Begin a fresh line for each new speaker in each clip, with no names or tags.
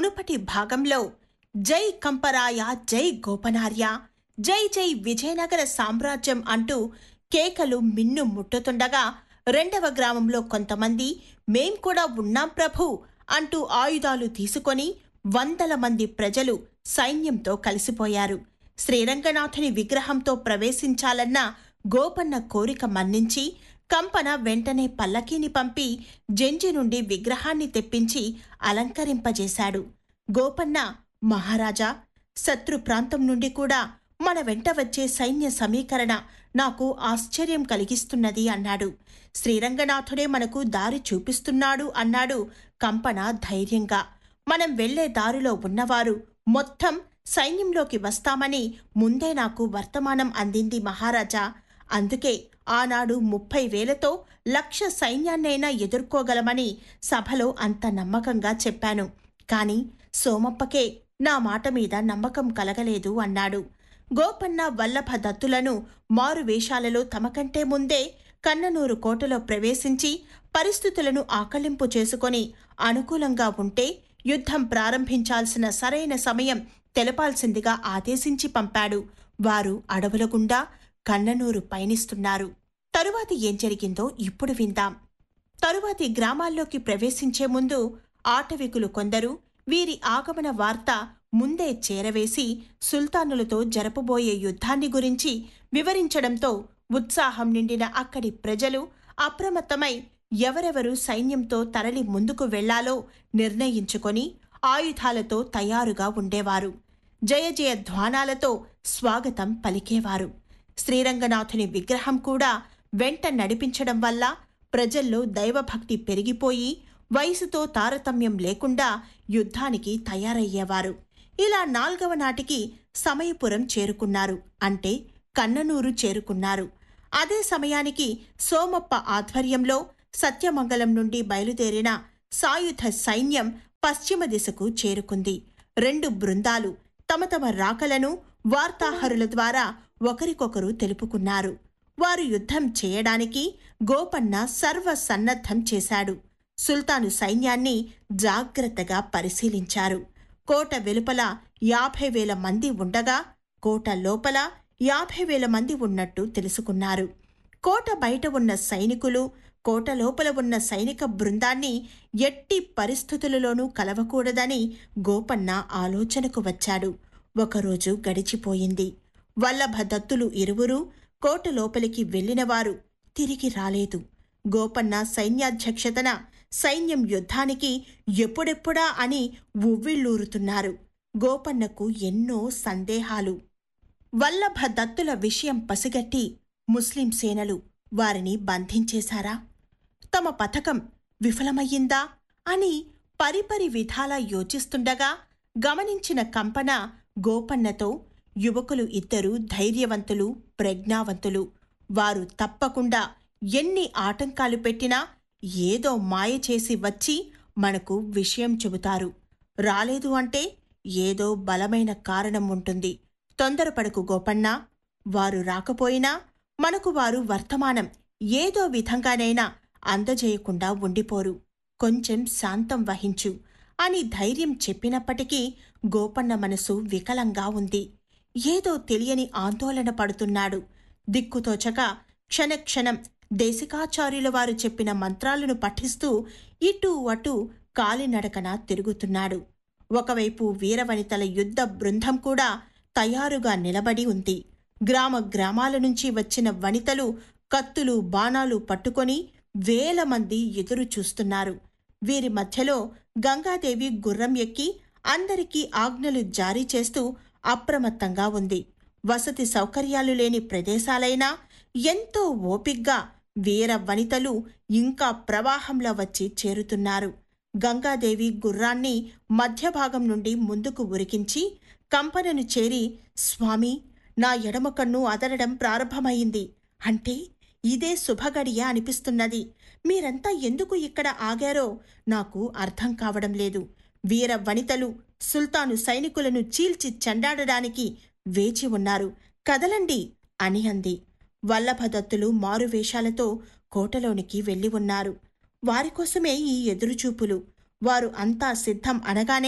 మునుపటి భాగంలో జై కంపరాయ జై గోపనార్య జై జై విజయనగర సామ్రాజ్యం అంటూ కేకలు మిన్ను ముట్టుతుండగా రెండవ గ్రామంలో కొంతమంది మేం కూడా ఉన్నాం ప్రభు అంటూ ఆయుధాలు తీసుకొని వందల మంది ప్రజలు సైన్యంతో కలిసిపోయారు శ్రీరంగనాథుని విగ్రహంతో ప్రవేశించాలన్న గోపన్న కోరిక మన్నించి కంపన వెంటనే పల్లకీని పంపి జంజి నుండి విగ్రహాన్ని తెప్పించి అలంకరింపజేశాడు గోపన్న మహారాజా శత్రు ప్రాంతం నుండి కూడా మన వెంట వచ్చే సైన్య సమీకరణ నాకు ఆశ్చర్యం కలిగిస్తున్నది అన్నాడు శ్రీరంగనాథుడే మనకు దారి చూపిస్తున్నాడు అన్నాడు కంపన ధైర్యంగా మనం వెళ్లే దారిలో ఉన్నవారు మొత్తం సైన్యంలోకి వస్తామని ముందే నాకు వర్తమానం అందింది మహారాజా అందుకే ఆనాడు ముప్పై వేలతో లక్ష సైన్యాన్నైనా ఎదుర్కోగలమని సభలో అంత నమ్మకంగా చెప్పాను కాని సోమప్పకే నా మాట మీద నమ్మకం కలగలేదు అన్నాడు గోపన్న వల్లభ దత్తులను మారు వేషాలలో తమకంటే ముందే కన్ననూరు కోటలో ప్రవేశించి పరిస్థితులను ఆకలింపు చేసుకొని అనుకూలంగా ఉంటే యుద్ధం ప్రారంభించాల్సిన సరైన సమయం తెలపాల్సిందిగా ఆదేశించి పంపాడు వారు అడవుల గుండా కన్ననూరు పయనిస్తున్నారు తరువాతి ఏం జరిగిందో ఇప్పుడు విందాం తరువాతి గ్రామాల్లోకి ప్రవేశించే ముందు ఆటవికులు కొందరు వీరి ఆగమన వార్త ముందే చేరవేసి సుల్తానులతో జరపబోయే యుద్ధాన్ని గురించి వివరించడంతో ఉత్సాహం నిండిన అక్కడి ప్రజలు అప్రమత్తమై ఎవరెవరు సైన్యంతో తరలి ముందుకు వెళ్లాలో నిర్ణయించుకొని ఆయుధాలతో తయారుగా ఉండేవారు జయ జయ ధ్వానాలతో స్వాగతం పలికేవారు శ్రీరంగనాథుని విగ్రహం కూడా వెంట నడిపించడం వల్ల ప్రజల్లో దైవభక్తి పెరిగిపోయి వయసుతో తారతమ్యం లేకుండా యుద్ధానికి తయారయ్యేవారు ఇలా నాల్గవ నాటికి సమయపురం చేరుకున్నారు అంటే కన్ననూరు చేరుకున్నారు అదే సమయానికి సోమప్ప ఆధ్వర్యంలో సత్యమంగళం నుండి బయలుదేరిన సాయుధ సైన్యం పశ్చిమ దిశకు చేరుకుంది రెండు బృందాలు తమ తమ రాకలను వార్తాహరుల ద్వారా ఒకరికొకరు తెలుపుకున్నారు వారు యుద్ధం చేయడానికి గోపన్న సర్వసన్నద్ధం చేశాడు సుల్తాను సైన్యాన్ని జాగ్రత్తగా పరిశీలించారు కోట వెలుపల యాభై వేల మంది ఉండగా కోట లోపల యాభై వేల మంది ఉన్నట్టు తెలుసుకున్నారు కోట బయట ఉన్న సైనికులు కోట లోపల ఉన్న సైనిక బృందాన్ని ఎట్టి పరిస్థితులలోనూ కలవకూడదని గోపన్న ఆలోచనకు వచ్చాడు ఒకరోజు గడిచిపోయింది వల్లభదత్తులు ఇరువురు కోట లోపలికి వెళ్లినవారు తిరిగి రాలేదు గోపన్న సైన్యాధ్యక్షతన సైన్యం యుద్ధానికి ఎప్పుడెప్పుడా అని ఉవ్విళ్ళూరుతున్నారు గోపన్నకు ఎన్నో సందేహాలు వల్లభ దత్తుల విషయం పసిగట్టి ముస్లిం సేనలు వారిని బంధించేశారా తమ పథకం విఫలమయ్యిందా అని పరిపరి విధాలా యోచిస్తుండగా గమనించిన కంపన గోపన్నతో యువకులు ఇద్దరు ధైర్యవంతులు ప్రజ్ఞావంతులు వారు తప్పకుండా ఎన్ని ఆటంకాలు పెట్టినా ఏదో మాయ చేసి వచ్చి మనకు విషయం చెబుతారు రాలేదు అంటే ఏదో బలమైన కారణం ఉంటుంది తొందరపడకు గోపన్న వారు రాకపోయినా మనకు వారు వర్తమానం ఏదో విధంగానైనా అందజేయకుండా ఉండిపోరు కొంచెం శాంతం వహించు అని ధైర్యం చెప్పినప్పటికీ గోపన్న మనసు వికలంగా ఉంది ఏదో తెలియని ఆందోళన పడుతున్నాడు దిక్కుతోచక క్షణక్షణం దేశికాచార్యుల వారు చెప్పిన మంత్రాలను పఠిస్తూ ఇటూ అటూ కాలినడకన తిరుగుతున్నాడు ఒకవైపు వీరవనితల యుద్ధ బృందం కూడా తయారుగా నిలబడి ఉంది గ్రామ గ్రామాల నుంచి వచ్చిన వనితలు కత్తులు బాణాలు పట్టుకొని వేల మంది ఎదురు చూస్తున్నారు వీరి మధ్యలో గంగాదేవి గుర్రం ఎక్కి అందరికీ ఆజ్ఞలు జారీ చేస్తూ అప్రమత్తంగా ఉంది వసతి సౌకర్యాలు లేని ప్రదేశాలైనా ఎంతో ఓపిగ్గా వీర వనితలు ఇంకా ప్రవాహంలో వచ్చి చేరుతున్నారు గంగాదేవి గుర్రాన్ని మధ్యభాగం నుండి ముందుకు ఉరికించి కంపనను చేరి స్వామి నా ఎడమ కన్ను అదరడం ప్రారంభమైంది అంటే ఇదే శుభగడియ అనిపిస్తున్నది మీరంతా ఎందుకు ఇక్కడ ఆగారో నాకు అర్థం కావడం లేదు వీర వనితలు సుల్తాను సైనికులను చీల్చి చెండాడడానికి వేచి ఉన్నారు కదలండి అని అంది వల్లభదత్తులు మారువేషాలతో కోటలోనికి వెళ్లి ఉన్నారు వారికోసమే ఈ ఎదురుచూపులు వారు అంతా సిద్ధం అనగానే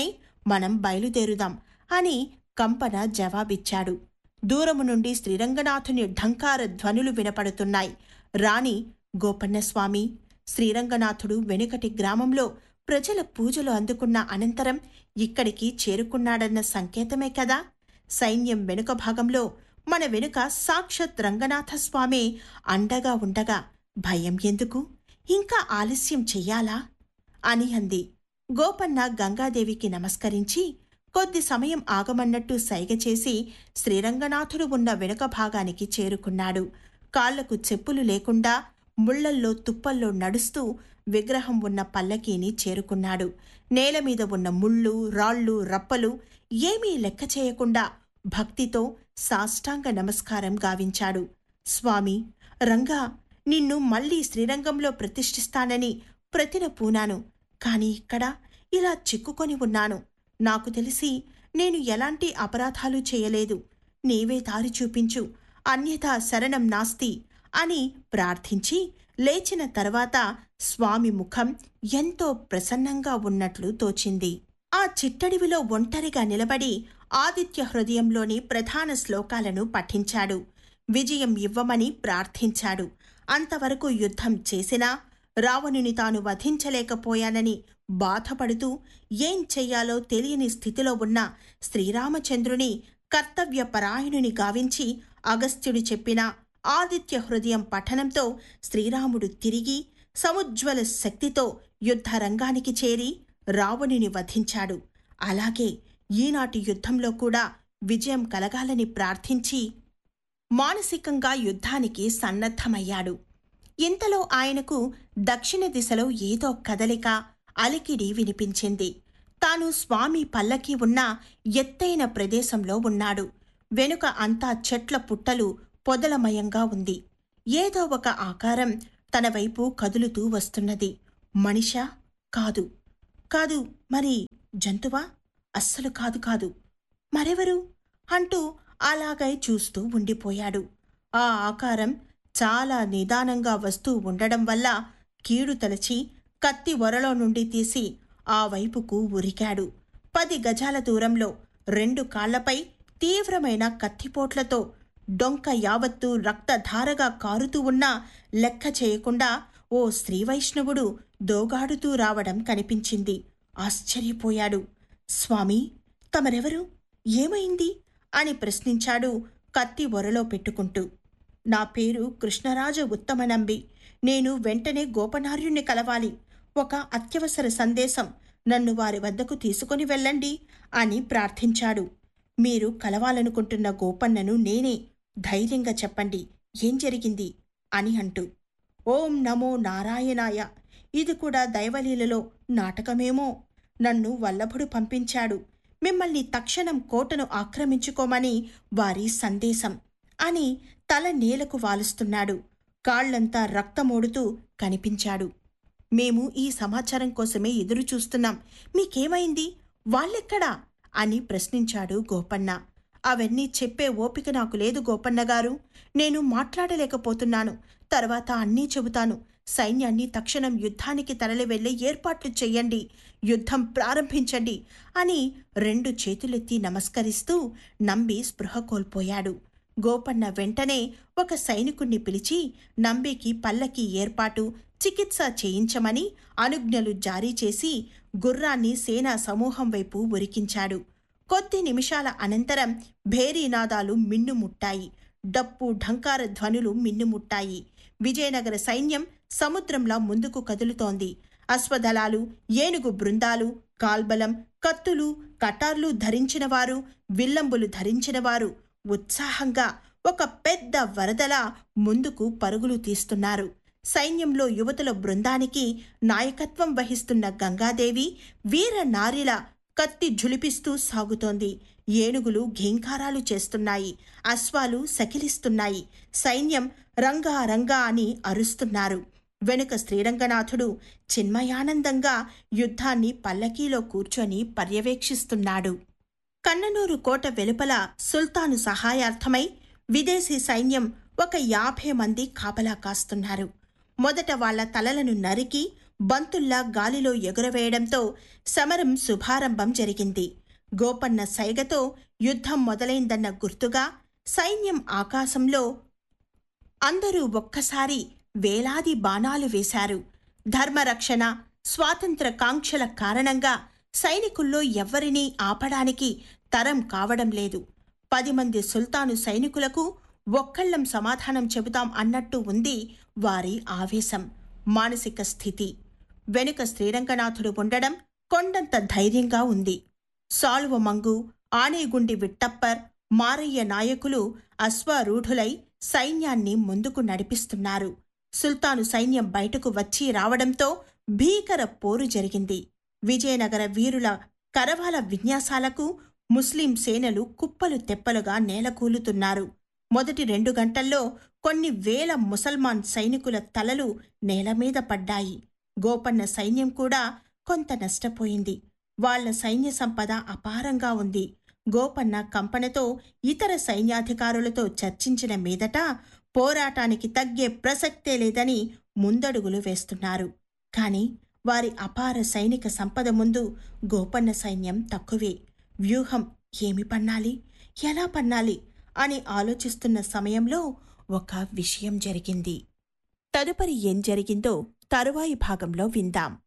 మనం బయలుదేరుదాం అని కంపన జవాబిచ్చాడు దూరము నుండి శ్రీరంగనాథుని ఢంకార ధ్వనులు వినపడుతున్నాయి రాణి గోపన్నస్వామి శ్రీరంగనాథుడు వెనుకటి గ్రామంలో ప్రజల పూజలు అందుకున్న అనంతరం ఇక్కడికి చేరుకున్నాడన్న సంకేతమే కదా సైన్యం వెనుక భాగంలో మన వెనుక సాక్షాత్ రంగనాథస్వామి అండగా ఉండగా భయం ఎందుకు ఇంకా ఆలస్యం చెయ్యాలా అని అంది గోపన్న గంగాదేవికి నమస్కరించి కొద్ది సమయం ఆగమన్నట్టు సైగ చేసి శ్రీరంగనాథుడు ఉన్న వెనుక భాగానికి చేరుకున్నాడు కాళ్లకు చెప్పులు లేకుండా ముళ్లల్లో తుప్పల్లో నడుస్తూ విగ్రహం ఉన్న పల్లకీని చేరుకున్నాడు నేల మీద ఉన్న ముళ్ళు రాళ్ళు రప్పలు ఏమీ లెక్క చేయకుండా భక్తితో సాష్టాంగ నమస్కారం గావించాడు స్వామి రంగా నిన్ను మళ్ళీ శ్రీరంగంలో ప్రతిష్ఠిస్తానని ప్రతిన పూనాను కాని ఇక్కడ ఇలా చిక్కుకొని ఉన్నాను నాకు తెలిసి నేను ఎలాంటి అపరాధాలు చేయలేదు నీవే దారి చూపించు అన్యథా శరణం నాస్తి అని ప్రార్థించి లేచిన తర్వాత స్వామి ముఖం ఎంతో ప్రసన్నంగా ఉన్నట్లు తోచింది ఆ చిట్టడివిలో ఒంటరిగా నిలబడి ఆదిత్య హృదయంలోని ప్రధాన శ్లోకాలను పఠించాడు విజయం ఇవ్వమని ప్రార్థించాడు అంతవరకు యుద్ధం చేసినా రావణుని తాను వధించలేకపోయానని బాధపడుతూ ఏం చెయ్యాలో తెలియని స్థితిలో ఉన్న శ్రీరామచంద్రుని కర్తవ్యపరాయణుని గావించి అగస్త్యుడు చెప్పిన ఆదిత్య హృదయం పఠనంతో శ్రీరాముడు తిరిగి సముజ్వల శక్తితో యుద్ధరంగానికి చేరి రావణుని వధించాడు అలాగే ఈనాటి యుద్ధంలో కూడా విజయం కలగాలని ప్రార్థించి మానసికంగా యుద్ధానికి సన్నద్ధమయ్యాడు ఇంతలో ఆయనకు దక్షిణ దిశలో ఏదో కదలిక అలికిడి వినిపించింది తాను స్వామి పల్లకి ఉన్న ఎత్తైన ప్రదేశంలో ఉన్నాడు వెనుక అంతా చెట్ల పుట్టలు పొదలమయంగా ఉంది ఏదో ఒక ఆకారం తన వైపు కదులుతూ వస్తున్నది మనిషా కాదు కాదు మరి జంతువా అస్సలు కాదు కాదు మరెవరు అంటూ అలాగై చూస్తూ ఉండిపోయాడు ఆ ఆకారం చాలా నిదానంగా వస్తూ ఉండడం వల్ల కీడు తలచి కత్తి వరలో నుండి తీసి ఆ వైపుకు ఉరికాడు పది గజాల దూరంలో రెండు కాళ్లపై తీవ్రమైన కత్తిపోట్లతో డొంక యావత్తు రక్తధారగా కారుతూ ఉన్నా లెక్క చేయకుండా ఓ శ్రీవైష్ణవుడు దోగాడుతూ రావడం కనిపించింది ఆశ్చర్యపోయాడు స్వామి తమరెవరు ఏమైంది అని ప్రశ్నించాడు కత్తి ఒరలో పెట్టుకుంటూ నా పేరు కృష్ణరాజ ఉత్తమనంబి నేను వెంటనే గోపనార్యుణ్ణి కలవాలి ఒక అత్యవసర సందేశం నన్ను వారి వద్దకు తీసుకొని వెళ్ళండి అని ప్రార్థించాడు మీరు కలవాలనుకుంటున్న గోపన్నను నేనే ధైర్యంగా చెప్పండి ఏం జరిగింది అని అంటూ ఓం నమో నారాయణాయ ఇది కూడా దైవలీలలో నాటకమేమో నన్ను వల్లభుడు పంపించాడు మిమ్మల్ని తక్షణం కోటను ఆక్రమించుకోమని వారి సందేశం అని తల నేలకు వాలుస్తున్నాడు కాళ్లంతా రక్తమోడుతూ కనిపించాడు మేము ఈ సమాచారం కోసమే ఎదురు చూస్తున్నాం మీకేమైంది వాళ్ళెక్కడా అని ప్రశ్నించాడు గోపన్న అవన్నీ చెప్పే ఓపిక నాకు లేదు గోపన్న గారు నేను మాట్లాడలేకపోతున్నాను తర్వాత అన్నీ చెబుతాను సైన్యాన్ని తక్షణం యుద్ధానికి తరలి వెళ్లే ఏర్పాట్లు చెయ్యండి యుద్ధం ప్రారంభించండి అని రెండు చేతులెత్తి నమస్కరిస్తూ నంబి స్పృహ కోల్పోయాడు గోపన్న వెంటనే ఒక సైనికుణ్ణి పిలిచి నంబికి పల్లకి ఏర్పాటు చికిత్స చేయించమని అనుజ్ఞలు జారీ చేసి గుర్రాన్ని సేనా సమూహం వైపు ఉరికించాడు కొద్ది నిమిషాల అనంతరం భేరీనాదాలు మిన్నుముట్టాయి డప్పు ఢంకార ధ్వనులు మిన్నుముట్టాయి విజయనగర సైన్యం సముద్రంలా ముందుకు కదులుతోంది అశ్వదళాలు ఏనుగు బృందాలు కాల్బలం కత్తులు కటార్లు ధరించినవారు విల్లంబులు ధరించినవారు ఉత్సాహంగా ఒక పెద్ద వరదలా ముందుకు పరుగులు తీస్తున్నారు సైన్యంలో యువతుల బృందానికి నాయకత్వం వహిస్తున్న గంగాదేవి వీర నారిల కత్తి జులిపిస్తూ సాగుతోంది ఏనుగులు ఘీంకారాలు చేస్తున్నాయి అశ్వాలు సకిలిస్తున్నాయి సైన్యం రంగా రంగా అని అరుస్తున్నారు వెనుక శ్రీరంగనాథుడు చిన్మయానందంగా యుద్ధాన్ని పల్లకీలో కూర్చొని పర్యవేక్షిస్తున్నాడు కన్ననూరు కోట వెలుపల సుల్తాను సహాయార్థమై విదేశీ సైన్యం ఒక యాభై మంది కాపలా కాస్తున్నారు మొదట వాళ్ల తలలను నరికి బంతుల్లా గాలిలో ఎగురవేయడంతో సమరం శుభారంభం జరిగింది గోపన్న సైగతో యుద్ధం మొదలైందన్న గుర్తుగా సైన్యం ఆకాశంలో అందరూ ఒక్కసారి వేలాది బాణాలు వేశారు ధర్మరక్షణ స్వాతంత్ర కాంక్షల కారణంగా సైనికుల్లో ఎవ్వరినీ ఆపడానికి తరం కావడం లేదు పది మంది సుల్తాను సైనికులకు ఒక్కళ్ళం సమాధానం చెబుతాం అన్నట్టు ఉంది వారి ఆవేశం మానసిక స్థితి వెనుక శ్రీరంగనాథుడు ఉండడం కొండంత ధైర్యంగా ఉంది సాల్వ మంగు ఆనేగుండి విట్టప్పర్ మారయ్య నాయకులు అశ్వారూఢులై సైన్యాన్ని ముందుకు నడిపిస్తున్నారు సుల్తాను సైన్యం బయటకు వచ్చి రావడంతో భీకర పోరు జరిగింది విజయనగర వీరుల కరవాల విన్యాసాలకు ముస్లిం సేనలు కుప్పలు తెప్పలుగా నేలకూలుతున్నారు మొదటి రెండు గంటల్లో కొన్ని వేల ముసల్మాన్ సైనికుల తలలు నేలమీద పడ్డాయి గోపన్న సైన్యం కూడా కొంత నష్టపోయింది వాళ్ల సైన్య సంపద అపారంగా ఉంది గోపన్న కంపనతో ఇతర సైన్యాధికారులతో చర్చించిన మీదట పోరాటానికి తగ్గే ప్రసక్తే లేదని ముందడుగులు వేస్తున్నారు కాని వారి అపార సైనిక సంపద ముందు గోపన్న సైన్యం తక్కువే వ్యూహం ఏమి పన్నాలి ఎలా పన్నాలి అని ఆలోచిస్తున్న సమయంలో ఒక విషయం జరిగింది తదుపరి ఏం జరిగిందో తరువాయి భాగంలో విందాం